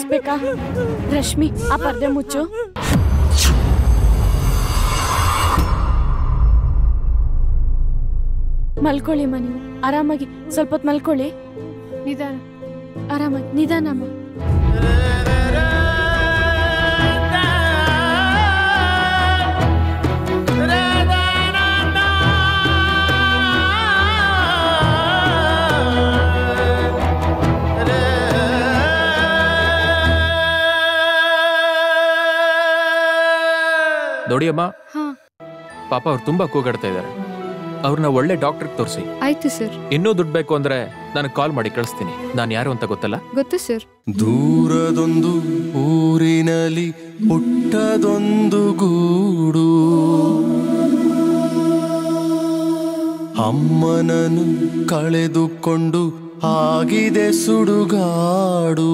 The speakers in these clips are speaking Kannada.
ತೋರಿಸ್ಬೇಕಾ ರಶ್ಮಿ ಆ ಪರ್ದೆ ಮುಚ್ಚು ಮಲ್ಕೊಳ್ಳಿ ಅಮ್ಮ ನೀವು ಆರಾಮಾಗಿ ಸ್ವಲ್ಪ ಹೊತ್ತು ಮಲ್ಕೊಳ್ಳಿ ನಿಧಾನ ಆರಾಮಾಗಿ ನಿಧಾನ ಅಮ್ಮ ನೋಡಿ ಅಮ್ಮ ಹಾ ಪಾಪ ಅವ್ರು ತುಂಬಾ ಕೂಗಾಡ್ತಾ ಇದ್ದಾರೆ ಅವ್ರನ್ನ ಒಳ್ಳೆ ಡಾಕ್ಟರ್ ತೋರಿಸಿ ಆಯ್ತು ಸರ್ ಇನ್ನೂ ದುಡ್ಡು ಬೇಕು ಅಂದ್ರೆ ನನಗೆ ಕಾಲ್ ಮಾಡಿ ಕಳಿಸ್ತೀನಿ ನಾನು ಯಾರು ಅಂತ ಗೊತ್ತಲ್ಲ ಗೊತ್ತು ಸರ್ ದೂರದೊಂದು ಊರಿನಲ್ಲಿ ಪುಟ್ಟದೊಂದು ಗೂಡು ಅಮ್ಮನನ್ನು ಕಳೆದುಕೊಂಡು ಆಗಿದೆ ಸುಡುಗಾಡು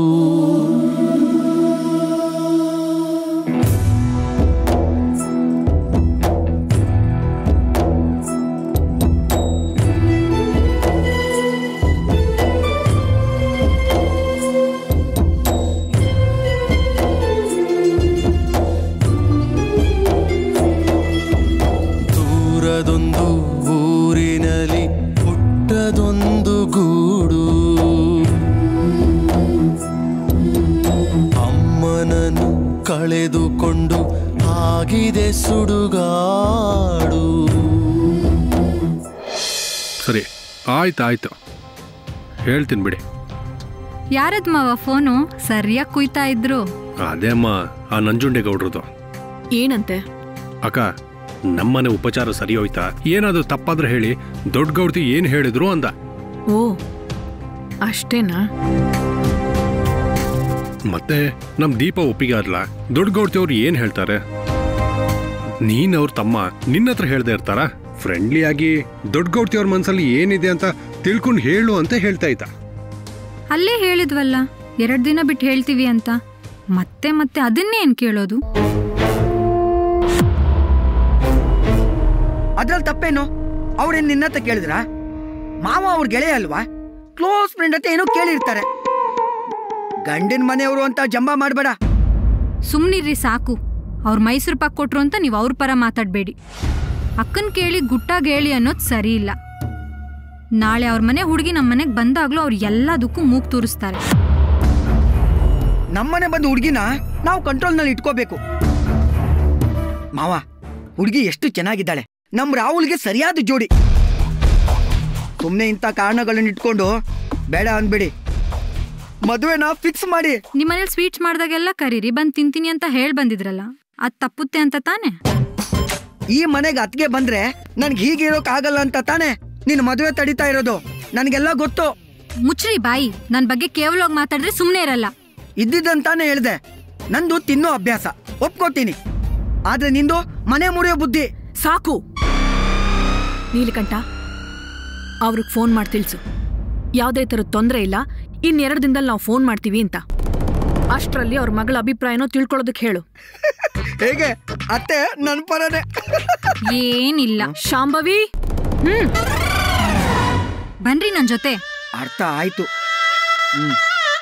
ದೂರದೊಂದು ಊರಿನಲ್ಲಿ ಪುಟ್ಟದೊಂದು ಗೂಡು ಅಮ್ಮನನ್ನು ಕಳೆದುಕೊಂಡು ಆಗಿದೆ ಸುಡುಗಾಡು ಸರಿ ಆಯ್ತು ಆಯ್ತು ಹೇಳ್ತೀನಿ ಬಿಡಿ ಯಾರದ್ ಮಾವ ಫೋನು ಸರಿಯಾಗಿ ಕುಯ್ತಾ ಇದ್ರು ಅದೇ ಅಮ್ಮ ಆ ನಂಜುಂಡೇಗೌಡ್ರದ್ದು ಏನಂತೆ ಅಕ್ಕ ನಮ್ಮನೆ ಉಪಚಾರ ಸರಿ ಹೋಯ್ತಾ ಏನಾದ್ರು ತಪ್ಪಾದ್ರೆ ಹೇಳಿ ದೊಡ್ಡ ಗೌಡ್ತಿ ಏನ್ ಹೇಳಿದ್ರು ಅಂದ ಓ ಅಷ್ಟೇನಾ ಮತ್ತೆ ನಮ್ ದೀಪ ಒಪ್ಪಿಗೆ ಆದ್ಲ ದೊಡ್ಡ ಗೌಡ್ತಿ ಅವ್ರು ಏನ್ ಹೇಳ್ತಾರೆ ನೀನ್ ಅವ್ರ ತಮ್ಮ ನಿನ್ನ ಹತ್ರ ಹೇಳ್ದೆ ಇರ್ತಾರ ಫ್ರೆಂಡ್ಲಿ ಆಗಿ ದೊಡ್ಡ ಗೌಡ್ತಿ ಅವ್ರ ಮನ್ಸಲ್ಲಿ ಏನಿದೆ ಅಂತ ತಿಳ್ಕೊಂಡು ಹೇಳು ಅಂತ ಹೇಳ್ತಾ ಇದ್ದ ಅಲ್ಲೇ ಹೇಳಿದ್ವಲ್ಲ ಎರಡ್ ದಿನ ಬಿಟ್ಟು ಹೇಳ್ತೀವಿ ಅಂತ ಮತ್ತೆ ಮತ್ತೆ ಅದನ್ನೇ ಏನ್ ಕೇಳೋದು ಅದ್ರಲ್ಲಿ ತಪ್ಪೇನು ಅವ್ರೇನ್ ನಿನ್ನತ್ತ ಕೇಳಿದ್ರ ಮಾವ ಅವ್ರ ಗೆಳೆಯ ಅಲ್ವಾ ಕ್ಲೋಸ್ ಫ್ರೆಂಡ್ ಅಂತ ಏನೋ ಕೇಳಿರ್ತಾರೆ ಗಂಡಿನ ಮನೆಯವರು ಅಂತ ಜಂಬ ಮಾಡಬೇಡ ಸುಮ್ನಿರ್ರಿ ಸಾಕು ಅವ್ರು ಮೈಸೂರು ಪಾಕ್ ಕೊಟ್ರು ಅಂತ ನೀವು ಅವ್ರ ಪರ ಮಾತಾಡಬೇಡಿ ಅಕ್ಕನ್ ಕೇಳಿ ಗುಟ್ಟಾಗಿ ಹೇಳಿ ಅನ್ನೋದು ಸರಿ ಇಲ್ಲ ನಾಳೆ ಅವ್ರ ಮನೆ ಹುಡುಗಿ ನಮ್ಮ ಮನೆಗೆ ಬಂದಾಗ್ಲೂ ಅವ್ರು ಎಲ್ಲದಕ್ಕೂ ಮೂಗ್ ತೂರಿಸ್ತಾರೆ ನಮ್ಮನೆ ಬಂದು ಹುಡುಗಿನ ನಾವು ಕಂಟ್ರೋಲ್ನಲ್ಲಿ ಇಟ್ಕೋಬೇಕು ಮಾವ ಹುಡುಗಿ ಎಷ್ಟು ಚೆನ್ನಾಗಿದ್ದಾಳೆ ನಮ್ ರಾಹುಲ್ಗೆ ಸರಿಯಾದ ಜೋಡಿ ಸುಮ್ಮನೆ ಇಂಥ ಕಾರಣಗಳನ್ನ ಇಟ್ಕೊಂಡು ಬೇಡ ಅನ್ಬೇಡಿ ಮದುವೆನ ಫಿಕ್ಸ್ ಮಾಡಿ ನಿಮ್ಮನೇಲಿ ಸ್ವೀಟ್ಸ್ ಮಾಡ್ದಾಗೆಲ್ಲ ಕರೀರಿ ಬಂದ್ ತಿಂತೀನಿ ಅಂತ ಹೇಳ್ ಬಂದಿದ್ರಲ್ಲ ಅದ್ ತಪ್ಪುತ್ತೆ ಅಂತ ತಾನೆ ಈ ಮನೆಗೆ ಅತ್ಗೆ ಬಂದ್ರೆ ನನ್ಗೆ ಹೀಗೆ ಇರೋಕ್ ಆಗಲ್ಲ ಅಂತ ತಾನೇ ನಿನ್ ಮದುವೆ ತಡಿತಾ ಇರೋದು ನನ್ಗೆಲ್ಲ ಗೊತ್ತು ಮುಚ್ಚ್ರಿ ಬಾಯಿ ನನ್ ಬಗ್ಗೆ ಕೇವಲವಾಗಿ ಮಾತಾಡಿದ್ರೆ ಸುಮ್ನೆ ಇರಲ್ಲ ಇದ್ದಿದ್ದಂತಾನೆ ಹೇಳ್ದೆ ನಂದು ತಿನ್ನೋ ಅಭ್ಯಾಸ ಒಪ್ಕೋತೀನಿ ಆದ್ರೆ ನಿಂದು ಮನೆ ಮುರಿಯೋ ಬುದ್ಧಿ ಸಾಕು ನೀಲಕಂಠ ಅವ್ರಿಗೆ ಫೋನ್ ಮಾಡಿ ತಿಳಿಸು ಯಾವುದೇ ಥರದ ತೊಂದರೆ ಇಲ್ಲ ಇನ್ನೆರಡು ದಿನದಲ್ಲಿ ನಾವು ಫೋನ್ ಮಾಡ್ತೀವಿ ಅಂತ ಅಷ್ಟರಲ್ಲಿ ಅವ್ರ ಮಗಳ ಅಭಿಪ್ರಾಯನೋ ತಿಳ್ಕೊಳ್ಳೋದಕ್ಕೆ ಹೇಳು ಹೇಗೆ ಅತ್ತೆ ನನ್ ಪರನೇ ಏನಿಲ್ಲ ಶಾಂಭವಿ ಹ್ಮ್ ಬನ್ರಿ ನನ್ ಜೊತೆ ಅರ್ಥ ಆಯ್ತು ಹ್ಮ್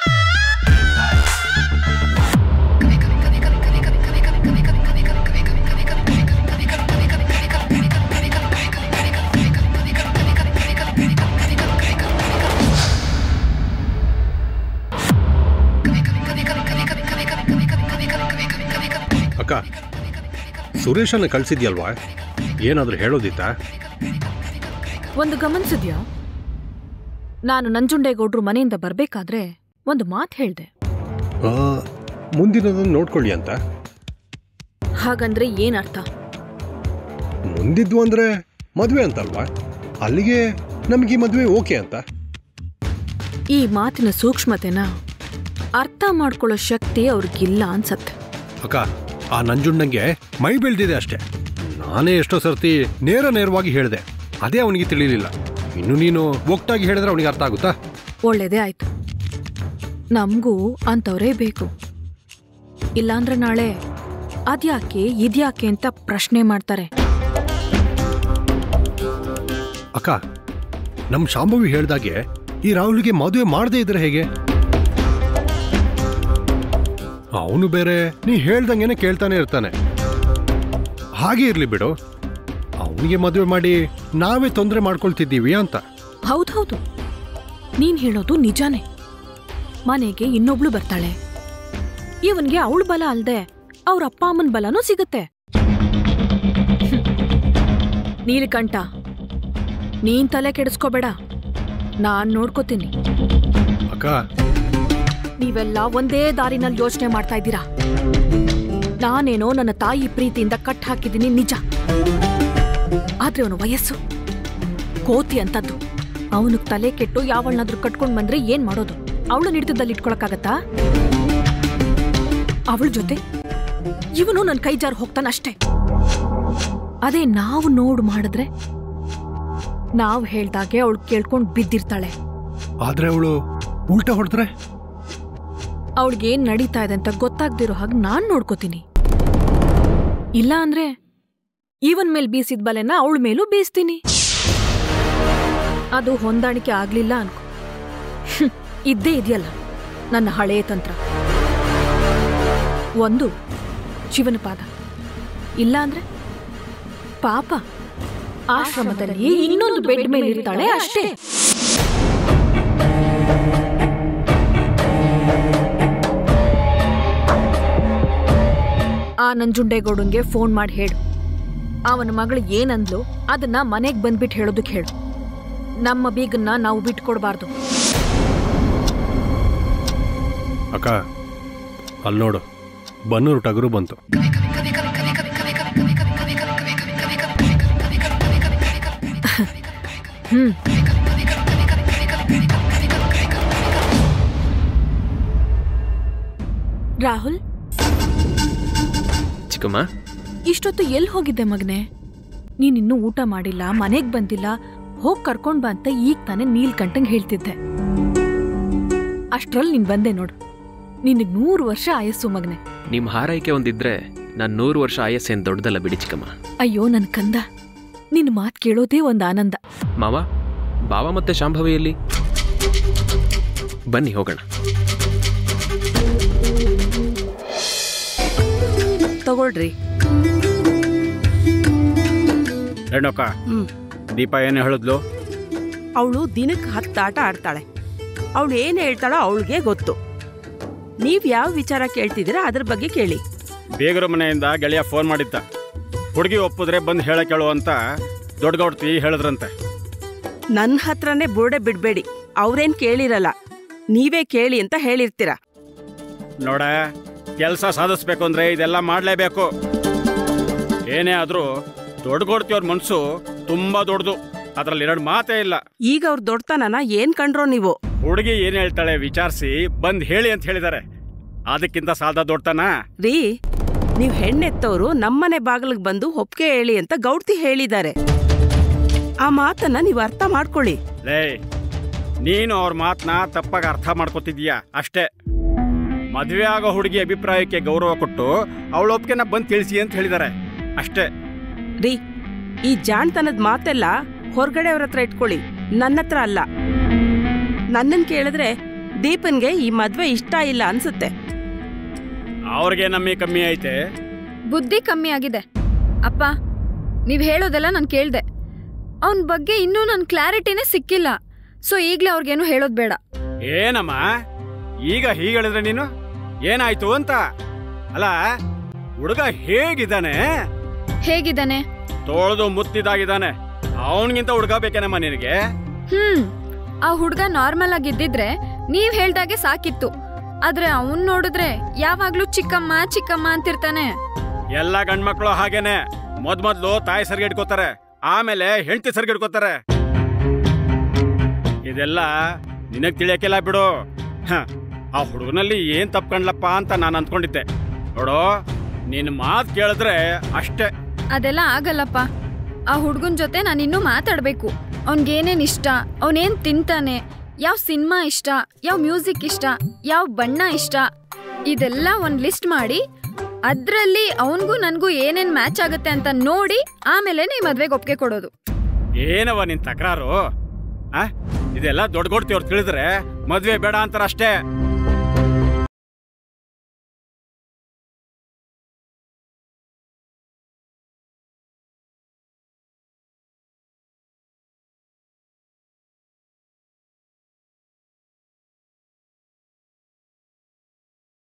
ಅಕ್ಕ ಸುರೇಶನ ಕಳ್ಸಿದ್ಯಲ್ವಾ ಏನಾದ್ರೂ ಹೇಳೋದಿತ್ತಾ ಒಂದು ಗಮನಿಸಿದ್ಯಾ ನಾನು ನಂಜುಂಡೇಗೌಡ್ರು ಮನೆಯಿಂದ ಬರ್ಬೇಕಾದ್ರೆ ಒಂದು ಮಾತು ಹೇಳ್ದೆ ಆ, ಮುಂದಿನದನ್ನ ನೋಡ್ಕೊಳ್ಳಿ ಅಂತ ಹಾಗಂದ್ರೆ ಏನರ್ಥ ಮುಂದಿದ್ವು ಅಂದ್ರೆ ಮದ್ವೆ ಅಂತಲ್ವಾ ಅಲ್ಲಿಗೆ ನಮ್ಗೆ ಈ ಮದ್ವೆ ಓಕೆ ಅಂತ ಈ ಮಾತಿನ ಸೂಕ್ಷ್ಮತೆನ ಅರ್ಥ ಮಾಡ್ಕೊಳ್ಳೋ ಶಕ್ತಿ ಅವ್ರಿಗಿಲ್ಲ ಅನ್ಸತ್ತೆ ಅಕ್ಕ ಆ ನಂಜುಂಡಂಗೆ ಮೈ ಬೆಳೆದಿದೆ ಅಷ್ಟೇ ನಾನೇ ಎಷ್ಟೋ ಸರ್ತಿ ನೇರ ನೇರವಾಗಿ ಹೇಳಿದೆ ಅದೇ ಅವನಿಗೆ ತಿಳಿಲಿಲ್ಲ ಇನ್ನು ನೀನು ಒಟ್ಟಾಗಿ ಹೇಳಿದ್ರೆ ಅವನಿಗೆ ಅರ್ಥ ಆಗುತ್ತಾ ಒಳ್ಳೇದೇ ಆಯ್ತು ನಮಗೂ ಅಂಥವ್ರೇ ಬೇಕು ಇಲ್ಲಾಂದ್ರೆ ನಾಳೆ ಅದ್ಯಾಕೆ ಇದ್ಯಾಕೆ ಅಂತ ಪ್ರಶ್ನೆ ಮಾಡ್ತಾರೆ ಅಕ್ಕ ನಮ್ ಶಾಂಭವಿ ಹೇಳ್ದಾಗೆ ಈ ರಾಹುಲ್ಗೆ ಮದುವೆ ಮಾಡದೇ ಇದ್ರೆ ಹೇಗೆ ಅವನು ಬೇರೆ ನೀ ಹೇಳ್ದಂಗೆನೆ ಕೇಳ್ತಾನೆ ಇರ್ತಾನೆ ಹಾಗೆ ಇರ್ಲಿ ಬಿಡು ಅವನಿಗೆ ಮದುವೆ ಮಾಡಿ ನಾವೇ ತೊಂದರೆ ಮಾಡ್ಕೊಳ್ತಿದ್ದೀವಿ ಅಂತ ಹೌದೌದು ನೀನ್ ಹೇಳೋದು ನಿಜಾನೇ ಮನೆಗೆ ಇನ್ನೊಬ್ಳು ಬರ್ತಾಳೆ ಇವನ್ಗೆ ಅವಳ ಬಲ ಅಲ್ದೆ ಅವ್ರ ಅಪ್ಪ ಅಮ್ಮನ ಬಲನೂ ಸಿಗುತ್ತೆ ಹ್ಮ್. ನೀಲಕಂಠ ನೀನ್ ತಲೆ ಕೆಡಿಸ್ಕೋಬೇಡ ನಾನ್ ನೋಡ್ಕೋತೀನಿ ಅಕ್ಕ ನೀವೆಲ್ಲ ಒಂದೇ ದಾರಿನಲ್ಲಿ ಯೋಚನೆ ಮಾಡ್ತಾ ಇದ್ದೀರಾ ನಾನೇನೋ ನನ್ನ ತಾಯಿ ಪ್ರೀತಿಯಿಂದ ಕಟ್ ಹಾಕಿದ್ದೀನಿ ನಿಜ ಆದ್ರೆ ಅವನ ವಯಸ್ಸು ಕೋತಿ ಅಂತದ್ದು ಅವನಿಗೆ ತಲೆ ಕೆಟ್ಟು ಯಾವಳನ್ನಾದ್ರೂ ಕಟ್ಕೊಂಡ್ ಬಂದ್ರೆ ಏನ್ ಮಾಡೋದು ಅವಳು ಹಿಡಿತದಲ್ಲಿ ಇಟ್ಕೊಳಕ್ಕಾಗತ್ತಾ ಅವಳ ಜೊತೆ ಇವನು ನನ್ನ ಕೈ ಜಾರ್ ಹೋಗ್ತಾನಷ್ಟೇ ಅದೇ ನಾವು ನೋಡು ಮಾಡಿದ್ರೆ ನಾವು ಹೇಳ್ದಾಗೆ ಅವಳು ಕೇಳ್ಕೊಂಡ್ ಬಿದ್ದಿರ್ತಾಳೆ ಆದ್ರೆ ಅವಳು ಉಲ್ಟಾ ಹೊಡೆದ್ರೆ ಅವಳಿಗೆ ಏನ್ ನಡೀತಾ ಇದೆ ಅಂತ ಗೊತ್ತಾಗ್ದಿರೋ ಹಾಗೆ ನಾನ್ ನೋಡ್ಕೋತೀನಿ ಇಲ್ಲ ಅಂದ್ರೆ ಇವನ್ ಮೇಲ್ ಬೀಸಿದ ಬಲೆನ ಅವಳ ಮೇಲೂ ಬೀಸ್ತೀನಿ ಅದು ಹೊಂದಾಣಿಕೆ ಆಗ್ಲಿಲ್ಲ ಅನ್ಕೋ ಹ್ಮ್, ಇದ್ದೇ ಇದೆಯಲ್ಲ ನನ್ನ ಹಳೆಯ ತಂತ್ರ ಒಂದು ಶಿವನ ಪಾದ ಇಲ್ಲ ಅಂದ್ರೆ ಪಾಪ ಆಶ್ರಮದಲ್ಲಿ ಇನ್ನೊಂದು ಬೆಡ್ ಮೇಲೆ ಇರ್ತಾಳೆ ಅಷ್ಟೇ ಆ ನಂಜುಂಡೇಗೌಡನ್ಗೆ ಫೋನ್ ಮಾಡಿ ಹೇಳು ಅವನ ಮಗಳು ಏನಂದ್ಲು ಅದನ್ನ ಮನೆಗ್ ಬಂದ್ಬಿಟ್ಟು ಹೇಳೋದಕ್ಕೆ ಹೇಳು ನಮ್ಮ ಬೀಗನ್ನ ನಾವು ಬಿಟ್ಕೊಡ್ಬಾರ್ದು ಅಕ್ಕ ಅಲ್ಲಿ ನೋಡು ಬನ್ನೂರು ಟಗರು ಬಂತು ಹ್ಮ್ ರಾಹುಲ್ ಚಿಕ್ಕಮ್ಮ ಇಷ್ಟೊತ್ತು ಎಲ್ಲಿ ಹೋಗಿದ್ದೆ ಮಗನೆ ನೀನಿನ್ನೂ ಊಟ ಮಾಡಿಲ್ಲ ಮನೆಗ್ ಬಂದಿಲ್ಲ ಹೋಗ್ ಕರ್ಕೊಂಡ್ ಬಾ ಅಂತ ಈಗ ತಾನೇ ನೀಲ್ಕಂಠಂಗ್ ಹೇಳ್ತಿದ್ದೆ ಅಷ್ಟ್ರಲ್ಲಿ ನೀನ್ ಬಂದೆ ನೋಡು ನಿನಗ್ ನೂರು ವರ್ಷ ಆಯಸ್ಸು ಮಗನೆ ನಿಮ್ಮ ಹಾರೈಕೆ ಒಂದಿದ್ರೆ ನಾನು ನೂರು ವರ್ಷ ಆಯಸ್ಸೇನು ದೊಡ್ಡದಲ್ಲ ಬಿಡಿ ಚಿಕ್ಕಮ್ಮ ಅಯ್ಯೋ ನನ್ ಕಂದ ನಿನ್ ಮಾತ್ ಕೇಳೋದೇ ಒಂದ್ ಆನಂದ ಮಾವ ಬಾವ ಮತ್ತೆ ಶಾಂಭವಿಯಲ್ಲಿ ಬನ್ನಿ ಹೋಗೋಣ ತಗೊಳ್ರಿ ಹೆಣ್ಣಕ್ಕ ದೀಪ ಏನು ಹೇಳಿದ್ಲು ಅವಳು ದಿನಕ್ಕೆ ಹತ್ತು ಆಟ ಆಡ್ತಾಳೆ ಅವಳು ಏನು ಹೇಳ್ತಾಳೋ ಅವಳಿಗೆ ಗೊತ್ತು ನೀವು ಯಾವ ವಿಚಾರ ಕೇಳ್ತಿದ್ದೀರಾ ಅದ್ರ ಬಗ್ಗೆ ಕೇಳಿ ಬೇಗರ ಮನೆಯಿಂದ ಗೆಳೆಯ ಫೋನ್ ಮಾಡಿದ್ದ ಹುಡುಗಿ ಒಪ್ಪಿದ್ರೆ ಬಂದು ಹೇಳಕ್ ಹೇಳು ಅಂತ ದೊಡ್ಡಗೌಡ್ತಿ ಹೇಳಿದ್ರಂತೆ ನನ್ನ ಹತ್ರನೇ ಬುರುಡೆ ಬಿಡಬೇಡಿ ಅವ್ರೇನು ಕೇಳಿರಲ್ಲ ನೀವೇ ಕೇಳಿ ಅಂತ ಹೇಳಿರ್ತೀರ ನೋಡ ಕೆಲಸ ಸಾಧಿಸ್ಬೇಕು ಅಂದ್ರೆ ಇದೆಲ್ಲ ಮಾಡಲೇಬೇಕು ಏನೇ ಆದ್ರೂ ದೊಡ್ಡಗೌಡ್ತಿಯವ್ರ ಮನ್ಸು ತುಂಬಾ ದೊಡ್ಡದು ಅದ್ರಲ್ಲಿ ಎರಡು ಮಾತೇ ಇಲ್ಲ ಈಗ ಅವ್ರ ದೊಡ್ಡತನನ ಏನ್ ಕಂಡ್ರೋ ನೀವು ಹುಡುಗಿ ಏನ್ ಹೇಳ್ತಾಳೆ ವಿಚಾರಿಸಿ ಬಂದ್ ಹೇಳಿ ಅಂತ ಹೇಳಿದಾರೆ ಅದಕ್ಕಿಂತ ಸಾಲದ ದೊಡ್ಡತನ ರೀ ನೀವು ಹೆಣ್ಣೆತ್ತವರು ನಮ್ಮನೆ ಬಾಗಿಲಿಗೆ ಬಂದು ಒಪ್ಪಿಗೆ ಹೇಳಿ ಅಂತ ಗೌಡ್ತಿ ಹೇಳಿದ್ದಾರೆ ಆ ಮಾತನ್ನ ನೀವು ಅರ್ಥ ಮಾಡ್ಕೊಳ್ಳಿ ಲೇ ನೀನು ಅವ್ರ ಮಾತನ್ನ ತಪ್ಪಾಗಿ ಅರ್ಥ ಮಾಡ್ಕೊತಿದ್ಯಾ ಅಷ್ಟೇ ಮದುವೆ ಆಗೋ ಹುಡುಗಿ ಅಭಿಪ್ರಾಯಕ್ಕೆ ಗೌರವ ಕೊಟ್ಟು ಅವಳ ಒಪ್ಪಿಗೆನ ಬಂದು ತಿಳಿಸಿ ಅಂತ ಹೇಳಿದ್ದಾರೆ ಅಷ್ಟೇ ರೀ ಈ ಜಾಣ್ತನದ ಮಾತೆಲ್ಲ ಹೊರಗಡೆಯವ್ರ ಹತ್ರ ಇಟ್ಕೊಳ್ಳಿ ನನ್ನ ಹತ್ರ ಅಲ್ಲ ನನ್ನನ್ ಕೇಳಿದ್ರೆ ದೀಪನ್ಗೆ ಈ ಮದ್ವೆ ಇಷ್ಟ ಇಲ್ಲ ಅನ್ಸುತ್ತೆ ಅವ್ರಿಗೆ ನಮ್ಮಿ ಕಮ್ಮಿ ಐತೆ ಬುದ್ಧಿ ಕಮ್ಮಿ ಆಗಿದೆ ಅಪ್ಪ ನೀವ್ ಹೇಳೋದೆಲ್ಲ ನಾನು ಕೇಳ್ದೆ ಅವನ ಬಗ್ಗೆ ಇನ್ನೂ ನನ್ ಕ್ಲಾರಿಟಿನೇ ಸಿಕ್ಕಿಲ್ಲ ಸೊ ಈಗ್ಲೇ ಅವ್ರಿಗೇನು ಹೇಳೋದ್ ಬೇಡ ಏನಮ್ಮ ಈಗ ಹೀಗೆ ಹೇಳಿದ್ರೆ ನೀನು ಏನಾಯ್ತು ಅಂತ ಅಲ್ಲ ಹುಡುಗ ಹೇಗಿದ್ದಾನೆ ಹೇಗಿದ್ದಾನೆ ತೋಳ್ದು ಮುತ್ತಿದಾಗಿದ್ದಾನೆ ಅವನಿಗಿಂತ ಹುಡುಗ ಬೇಕೇನಮ್ಮ ನಿನಗೆ ಹ್ಮ್ ಆ ಹುಡ್ಗ ನಾರ್ಮಲ್ ಆಗಿದ್ದಿದ್ರೆ ನೀವ್ ಹೇಳ್ದಾಗೆ ಸಾಕಿತ್ತು ಆದ್ರೆ ಅವನ್ ನೋಡಿದ್ರೆ ಯಾವಾಗ್ಲೂ ಚಿಕ್ಕಮ್ಮ ಚಿಕ್ಕಮ್ಮ ಅಂತಿರ್ತಾನೆ ಎಲ್ಲ ಗಂಡ್ಮಕ್ಳು ಹಾಗೇನೆ ಮೊದ್ ಮೊದ್ಲು ತಾಯಿ ಸರಿಗೆ ಇಟ್ಕೋತಾರೆ ಆಮೇಲೆ ಹೆಂಡತಿ ಸರಿಗೆ ಇಟ್ಕೋತಾರೆ ಇದೆಲ್ಲ ನಿನಗ್ ತಿಳಿಯಕ್ಕಿಲ್ಲ ಬಿಡು ಹ, ಆ ಹುಡುಗನಲ್ಲಿ ಏನ್ ತಪ್ಕೊಂಡ್ಲಪ್ಪ ಅಂತ ನಾನು ಅಂದ್ಕೊಂಡಿದ್ದೆ ನೋಡು ನಿನ್ ಮಾತ್ ಕೇಳಿದ್ರೆ ಅಷ್ಟೇ ಅದೆಲ್ಲ ಆಗಲ್ಲಪ್ಪ ಆ ಹುಡ್ಗನ್ ಜೊತೆ ನಾನು ಇನ್ನೂ ಮಾತಾಡ್ಬೇಕು ಅವ್ನ್ಗೇನೇನ್ ಇಷ್ಟ ಅವನೇನ್ ತಿಂತಾನೆ ಯಾವ ಸಿನಿಮಾ ಇಷ್ಟ ಯಾವ ಮ್ಯೂಸಿಕ್ ಇಷ್ಟ ಯಾವ ಬಣ್ಣ ಇಷ್ಟ ಇದೆಲ್ಲ ಒಂದ್ ಲಿಸ್ಟ್ ಮಾಡಿ ಅದ್ರಲ್ಲಿ ಅವನ್ಗೂ ನನ್ಗೂ ಏನೇನ್ ಮ್ಯಾಚ್ ಆಗುತ್ತೆ ಅಂತ ನೋಡಿ ಆಮೇಲೆ ನೀ ಮದ್ವೆಗೆ ಒಪ್ಪಿಗೆ ಕೊಡೋದು ಏನವ ನಿನ್ ತಕರಾರು ಆ ಇದೆಲ್ಲ ದೊಡ್ಡ ಅವ್ರು ತಿಳಿದ್ರೆ ಮದ್ವೆ ಬೇಡ ಅಂತಾರ ಅಷ್ಟೇ